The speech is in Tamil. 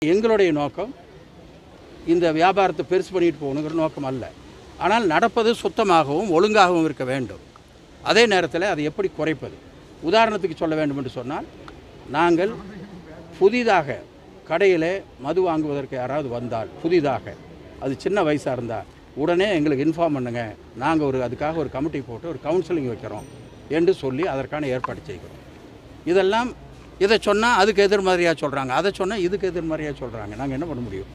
எங்களுடைய நோக்கம் இந்த வியாபாரத்தை பெருசு பண்ணிட்டு போகணுங்கிற நோக்கம் அல்ல ஆனால் நடப்பது சுத்தமாகவும் ஒழுங்காகவும் இருக்க வேண்டும் அதே நேரத்தில் அதை எப்படி குறைப்பது உதாரணத்துக்கு சொல்ல வேண்டும் என்று சொன்னால் நாங்கள் புதிதாக கடையில் மது வாங்குவதற்கு யாராவது வந்தால் புதிதாக அது சின்ன வயசாக இருந்தால் உடனே எங்களுக்கு இன்ஃபார்ம் பண்ணுங்க நாங்கள் ஒரு அதுக்காக ஒரு கமிட்டி போட்டு ஒரு கவுன்சிலிங் வைக்கிறோம் என்று சொல்லி அதற்கான ஏற்பாடு செய்கிறோம் இதெல்லாம் இதை சொன்னால் அதுக்கு எதிர்மறையாக சொல்கிறாங்க அதை சொன்னால் இதுக்கு எதிர்மறையாக சொல்கிறாங்க நாங்கள் என்ன பண்ண முடியும்